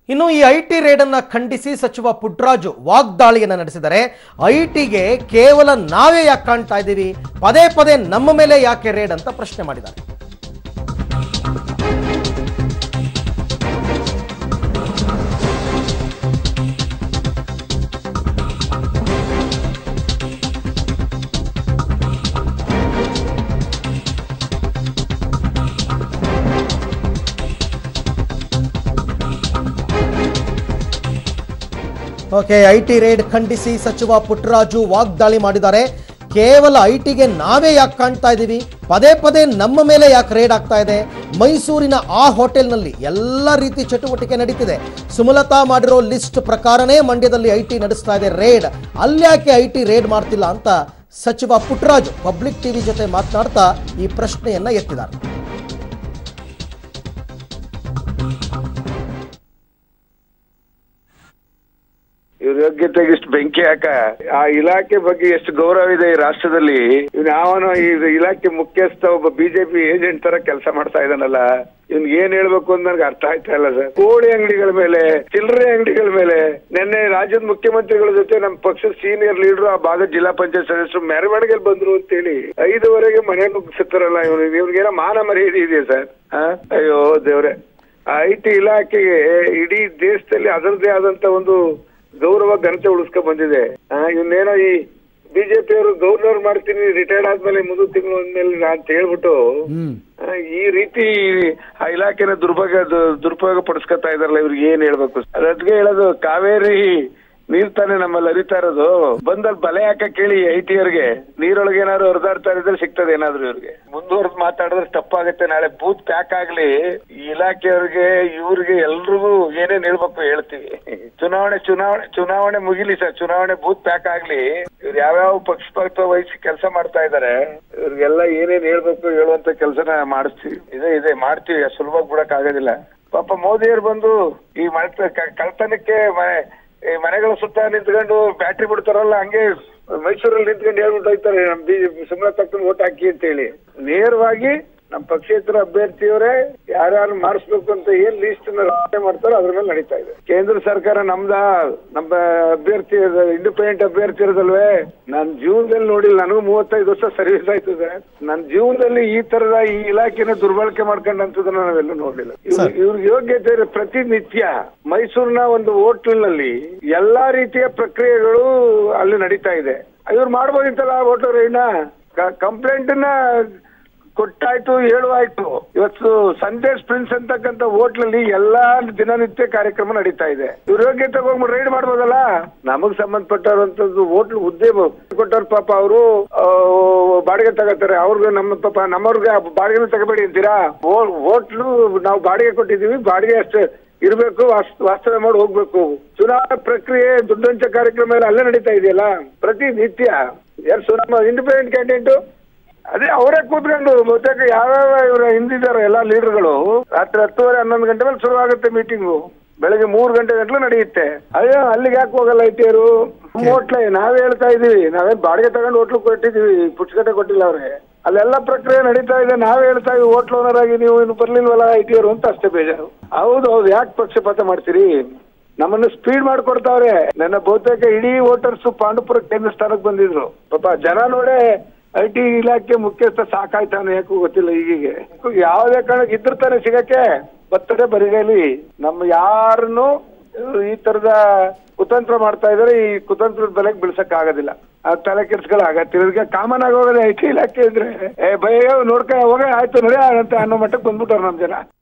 ಇನ್ನು ಈ I T raid ಅನ್ನ ಖಂಡಿಸಿ ಸಚಿವ ಪುಟ್ರಾಜು ವಾಗ್ದಾಳಿಯನ್ನ ನಡೆಸಿದರೆ ಐ ಟಿಗೆ ಕೇವಲ ನಾವೇ ಯಾಕೆ ಕಾಣ್ತಾ ಇದ್ದೀವಿ ಪದೇ ಪದೇ ನಮ್ಮ ಮೇಲೆ ಯಾಕೆ ರೇಡ್ ಅಂತ ಪ್ರಶ್ನೆ ಮಾಡಿದ್ದಾರೆ ಓಕೆ ಐ ಟಿ ರೇಡ್ ಖಂಡಿಸಿ ಸಚಿವ ಪುಟ್ಟರಾಜು ವಾಗ್ದಾಳಿ ಮಾಡಿದ್ದಾರೆ ಕೇವಲ ಐ ಟಿಗೆ ನಾವೇ ಯಾಕೆ ಕಾಣ್ತಾ ಇದ್ದೀವಿ ಪದೇ ಪದೇ ನಮ್ಮ ಮೇಲೆ ಯಾಕೆ ರೇಡ್ ಆಗ್ತಾ ಇದೆ ಮೈಸೂರಿನ ಆ ಹೋಟೆಲ್ನಲ್ಲಿ ಎಲ್ಲ ರೀತಿ ಚಟುವಟಿಕೆ ನಡೀತಿದೆ ಸುಮಲತಾ ಮಾಡಿರೋ ಲಿಸ್ಟ್ ಪ್ರಕಾರನೇ ಮಂಡ್ಯದಲ್ಲಿ ಐ ಟಿ ನಡೆಸ್ತಾ ಇದೆ ರೇಡ್ ಅಲ್ಯಾಕೆ ಐ ಟಿ ರೇಡ್ ಮಾಡ್ತಿಲ್ಲ ಅಂತ ಸಚಿವ ಪುಟ್ಟರಾಜು ಪಬ್ಲಿಕ್ ಟಿವಿ ಜೊತೆ ಮಾತನಾಡ್ತಾ ಈ ಪ್ರಶ್ನೆಯನ್ನ ಎತ್ತಿದ್ದಾರೆ ಇವ್ರ ಯೋಗ್ಯತೆಗೆ ಇಷ್ಟು ಬೆಂಕಿ ಹಾಕ ಆ ಇಲಾಖೆ ಬಗ್ಗೆ ಎಷ್ಟು ಗೌರವ ಇದೆ ಈ ರಾಷ್ಟ್ರದಲ್ಲಿ ಇವ್ನ ಯಾವನೋ ಈ ಇಲಾಖೆ ಮುಖ್ಯಸ್ಥ ಒಬ್ಬ ಬಿಜೆಪಿ ಏಜೆಂಟ್ ತರ ಕೆಲಸ ಮಾಡ್ತಾ ಇದ್ದಾನಲ್ಲ ಇವ್ನ್ ಏನ್ ಹೇಳ್ಬೇಕು ಅಂತ ನನಗೆ ಅರ್ಥ ಆಯ್ತಾ ಇಲ್ಲ ಸರ್ ಕೋಳಿ ಅಂಗಡಿಗಳ ಮೇಲೆ ಚಿಲ್ಲರೆ ಅಂಗಡಿಗಳ ಮೇಲೆ ನಿನ್ನೆ ರಾಜ್ಯದ ಮುಖ್ಯಮಂತ್ರಿಗಳ ಜೊತೆ ನಮ್ಮ ಪಕ್ಷದ ಸೀನಿಯರ್ ಲೀಡರ್ ಆ ಭಾಗದ ಜಿಲ್ಲಾ ಪಂಚಾಯತ್ ಸದಸ್ಯರು ಮೆರವಣಿಗೆಲ್ ಬಂದ್ರು ಅಂತೇಳಿ ಐದುವರೆಗೆ ಮನೆ ನುಗ್ಗಿಸುತ್ತಾರಲ್ಲ ಇವನು ಇವ್ರಿಗೇನೋ ಮಾನ ಮರ್ಯಾದೆ ಇದೆಯಾ ಸರ್ ಆ? ಅಯ್ಯೋ ದೇವ್ರೆ ಐ ಟಿ ಇಲಾಖೆಗೆ ಇಡೀ ದೇಶದಲ್ಲಿ ಅದರದೇ ಆದಂತ ಒಂದು ಗೌರವ ಘನತೆ ಉಳಿಸ್ಕೊ ಬಂದಿದೆ ಆ, ಇವನ್ನೇನೋ ಈ ಬಿಜೆಪಿ ಅವರು ಗವರ್ನರ್ ಮಾಡ್ತೀನಿ ರಿಟೈರ್ಡ್ ಆದ್ಮೇಲೆ ಮುಂದೆ ತಿಂಗಳು ಅಂದ್ಮೇಲೆ ಅಂತ ಹೇಳ್ಬಿಟ್ಟು ಆ, ಈ ರೀತಿ ಆ ಇಲಾಖೆನ ದುರ್ಭಾಗ ದು- ದುರುಪಯೋಗ ಪಡಿಸ್ಕೊತಾ ಇದಾರಲ್ಲ ಇವ್ರಿಗೆ ಏನ್ ಹೇಳ್ಬೇಕು ಅದಕ್ಕೆ ಹೇಳೋದು ಕಾವೇರಿ ನೀರ್ ತಾನೇ ನಮ್ಮಲ್ಲಿ ಹರಿತಾ ಇರೋದು ಬಂದಲ್ಲಿ ಬಲೆ ಹಾಕ ಕೇಳಿ ಐ ಟಿ ಅವ್ರಿಗೆ ನೀರೊಳಗೆ ಏನಾದ್ರು ಹೊರದಾಡ್ತಾ ಇದ್ರೆ ಸಿಗ್ತದೆ ಏನಾದ್ರು ಇವ್ರಿಗೆ ಮುಂದುವರೆದು ಮಾತಾಡಿದ್ರೆ ತಪ್ಪಾಗುತ್ತೆ ನಾಳೆ ಬೂತ್ ಪ್ಯಾಕ್ ಆಗ್ಲಿ ಈ ಇಲಾಖೆಯವ್ರಿಗೆ ಇವ್ರಿಗೆ ಎಲ್ರಿಗೂ ಏನೇನ್ ಹೇಳ್ಬೇಕು ಹೇಳ್ತೀವಿ ಚುನಾವಣೆ ಚುನಾವಣೆ ಚುನಾವಣೆ ಮುಗಿಲಿ ಸರ್ ಚುನಾವಣೆ ಬೂತ್ ಪ್ಯಾಕ್ ಆಗ್ಲಿ ಇವ್ರು ಯಾವ್ಯಾವ ಪಕ್ಷಪಾತ ವಹಿಸಿ ಕೆಲಸ ಮಾಡ್ತಾ ಇದಾರೆ ಇವ್ರಿಗೆಲ್ಲ ಏನೇನ್ ಹೇಳ್ಬೇಕು ಹೇಳುವಂತ ಕೆಲಸನ ಮಾಡಿಸ್ತೀವಿ ಇದೆ ಇದೆ ಮಾಡ್ತೀವಿ ಅಷ್ಟ್ ಸುಲಭವಾಗಿ ಬಿಡಕ್ ಆಗೋದಿಲ್ಲ ಪಾಪ ಮೋದಿಯವ್ರು ಬಂದು ಈ ಮನೆ ಕಳ್ತನಕ್ಕೆ ಮನೆ ಈ ಮನೆಗಳ ಸುತ್ತ ನಿಂತ್ಕೊಂಡು ಬ್ಯಾಟ್ರಿ ಬಿಡ್ತಾರಲ್ಲ ಹಂಗೆ ಮೈಸೂರಲ್ಲಿ ನಿಂತ್ಕೊಂಡು ಹೇಳ್ಬಿಟ್ಟು ಹೋಗ್ತಾರೆ ನಮ್ ಬಿಜೆಪಿ ಸುಮ್ಮನೆ ತಕ್ಕ ಓಟ್ ಹಾಕಿ ಅಂತ ಹೇಳಿ ನೇರವಾಗಿ ನಮ್ಮ ಪಕ್ಷೇತರ ಅಭ್ಯರ್ಥಿಯವರೇ ಯಾರ್ಯಾರು ಮಾಡಿಸ್ಬೇಕು ಅಂತ ಏನ್ ಲೀಸ್ಟ್ ರಚನೆ ಮಾಡ್ತಾರೋ ಅದ್ರ ಮೇಲೆ ನಡೀತಾ ಇದೆ ಕೇಂದ್ರ ಸರ್ಕಾರ ನಮ್ದ ನಮ್ಮ ಅಭ್ಯರ್ಥಿ ಇಂಡಿಪೆಂಡೆಂಟ್ ಅಭ್ಯರ್ಥಿ ಇರೋದಲ್ವೇ ನಾನ್ ಜೀವನದಲ್ಲಿ ನೋಡಿಲ್ಲ ನನಗೂ ಮೂವತ್ತೈದು ವರ್ಷ ಸರ್ವಿಸ್ ಆಯ್ತು ಸರ್ ನನ್ನ ಜೀವನದಲ್ಲಿ ಈ ತರದ ಈ ಇಲಾಖೆನ ದುರ್ಬಳಕೆ ಮಾಡ್ಕೊಂಡಂತದನ್ನ ನಾವೆಲ್ಲೂ ನೋಡ್ಲಿಲ್ಲ ಇವ್ರ್- ಇವ್ರಿಗೆ ಯೋಗ್ಯತೆ ಇದೆ ಪ್ರತಿನಿತ್ಯ ಮೈಸೂರಿನ ಒಂದು ಹೋಟ್ಲಿನಲ್ಲಿ ಎಲ್ಲಾ ರೀತಿಯ ಪ್ರಕ್ರಿಯೆಗಳು ಅಲ್ಲಿ ನಡೀತಾ ಇದೆ ಇವ್ರು ಮಾಡ್ಬೋದಿತ್ತಲ್ಲ ಹೋಟೆಲ್ ರೈನ ಕಂಪ್ಲೇಂಟ್ ನ ಕೊಟ್ಟಾಯ್ತು ಹೇಳುವಾಯ್ತು ಇವತ್ತು ಸಂದೇಶ್ ಪ್ರಿನ್ಸ್ ಅಂತಕ್ಕಂಥ ಹೋಟ್ಲಲ್ಲಿ ಎಲ್ಲಾ ದಿನನಿತ್ಯ ಕಾರ್ಯಕ್ರಮ ನಡೀತಾ ಇದೆ ಇವ್ರ ಯೋಗ್ಯತೆ ಹೋಗ್ಬಿಟ್ಟು ರೈಡ್ ಮಾಡ್ಬೋದಲ್ಲ ನಮಗ್ ಸಂಬಂಧಪಟ್ಟಂತದ್ದು ಹೋಟ್ಲ್ ಹುದ್ದೆ ಕೊಟ್ಟವ್ರ ಪಾಪ ಅವರು ಬಾಡಿಗೆ ತಗೋತಾರೆ ಅವ್ರಿಗೆ ನಮ್ಮ ಪಾಪ ನಮ್ಮವ್ರಿಗೆ ಬಾಡಿಗೆ ತಗೋಬೇಡಿ ಅಂತೀರಾ ಹೋಟ್ಲು ನಾವು ಬಾಡಿಗೆ ಕೊಟ್ಟಿದೀವಿ ಬಾಡಿಗೆ ಅಷ್ಟೇ ಇರ್ಬೇಕು ವಾಸ್- ವಾಸ್ತವ್ಯ ಮಾಡಿ ಹೋಗ್ಬೇಕು ಚುನಾವಣಾ ಪ್ರಕ್ರಿಯೆ ದುಡ್ಡಂಚ ಕಾರ್ಯಕ್ರಮ ಎಲ್ಲ ಅಲ್ಲೇ ನಡೀತಾ ಇದೆಯಲ್ಲ ಪ್ರತಿ ನಿತ್ಯ ಯಾರು ಸುನಮ್ಮ ಇಂಡಿಪೆಂಡೆಂಟ್ ಕ್ಯಾಂಡಿಡೇಟ್ ಅದೇ ಅವರೇ ಕೂತ್ಕೊಂಡು ಬಹುತೇಕ ಯಾವ್ಯಾವ ಇವ್ರ ಹಿಂದಿದ್ದಾರೆ ಎಲ್ಲಾ ಲೀಡರ್ಗಳು ರಾತ್ರಿ ಹತ್ತುವರೆ ಹನ್ನೊಂದು ಗಂಟೆ ಮೇಲೆ ಶುರು ಆಗುತ್ತೆ ಮೀಟಿಂಗು ಬೆಳಗ್ಗೆ ಮೂರು ಗಂಟೆ ಗಂಟ್ಲು ನಡೆಯುತ್ತೆ ಅಯ್ಯೋ ಅಲ್ಲಿಗೆ ಯಾಕೆ ಹೋಗಲ್ಲ ಐಟಿಯರು ಹೋಟ್ಲೆ ನಾವೇ ಹೇಳ್ತಾ ಇದೀವಿ ನಾವೇನ್ ಬಾಡಿಗೆ ತಗೊಂಡು ಹೋಟ್ಲು ಕೊಟ್ಟಿದೀವಿ ಪುಸ್ತಕತೆ ಕೊಟ್ಟಿಲ್ಲ ಅವ್ರಿಗೆ ಅಲ್ಲೆಲ್ಲ ಪ್ರಕ್ರಿಯೆ ನಡೀತಾ ಇದೆ ನಾವೇ ಹೇಳ್ತಾ ಇದೀವಿ ಹೋಟ್ಲ್ ಓನರ್ ಆಗಿ ನೀವು ಇನ್ನು ಬರ್ಲಿಲ್ವಲ್ಲ ಐಟಿಯರು ಅಂತ ಅಷ್ಟೇ ಬೇಜಾರು ಹೌದು ಹೌದು ಯಾಕೆ ಪಕ್ಷಪಾತ ಮಾಡ್ತೀರಿ ನಮ್ಮನ್ನು ಸ್ಪೀಡ್ ಮಾಡ್ಕೊಡ್ತಾವ್ರೆ ನನ್ನ ಬಹುತೇಕ ಇಡೀ ವೋಟರ್ಸ್ ಪಾಂಡುಪುರ ಕೇಂದ್ರ ಸ್ಥಾನಕ್ಕೆ ಬಂದಿದ್ರು ಪಾಪ ಜನ ನೋಡೇ ಐ ಟಿ ಇಲಾಖೆ ಮುಖ್ಯಸ್ಥ ಸಾಕಾಯ್ತಾನೆ ಯಾಕೂ ಗೊತ್ತಿಲ್ಲ ಈಗೀಗೆ ಯಾವುದೇ ಕಾರಣಕ್ಕೆ ಇದ್ರ ತಾನೆ ಸಿಗಕ್ಕೆ ಬರ್ತದೆ ಬರಿಗೈಲಿ ನಮ್ಮ ಯಾರನ್ನು ಈ ತರದ ಕುತಂತ್ರ ಮಾಡ್ತಾ ಇದಾರೆ ಈ ಕುತಂತ್ರದ ಬೆಲೆಗೆ ಬಿಳ್ಸಕ್ ಆಗೋದಿಲ್ಲ ಆ ತಲೆ ಕೆಡ್ಸ್ಗಳ ಆಗತ್ತೆ ಇವ್ರಿಗೆ ಕಾಮನ್ ಆಗಿ ಹೋಗೋದು ಐ ಟಿ ಇಲಾಖೆ ಇದ್ರೆ ಏ ಭಯ ನೋಡ್ಕ ಹೋಗ ಆಯ್ತು ನಡೆ ಅಂತ ಅನ್ನೋ ಮಟ್ಟಕ್ಕೆ ಬಂದ್ಬಿಟ್ಟವ್ರು ನಮ್ ಜನ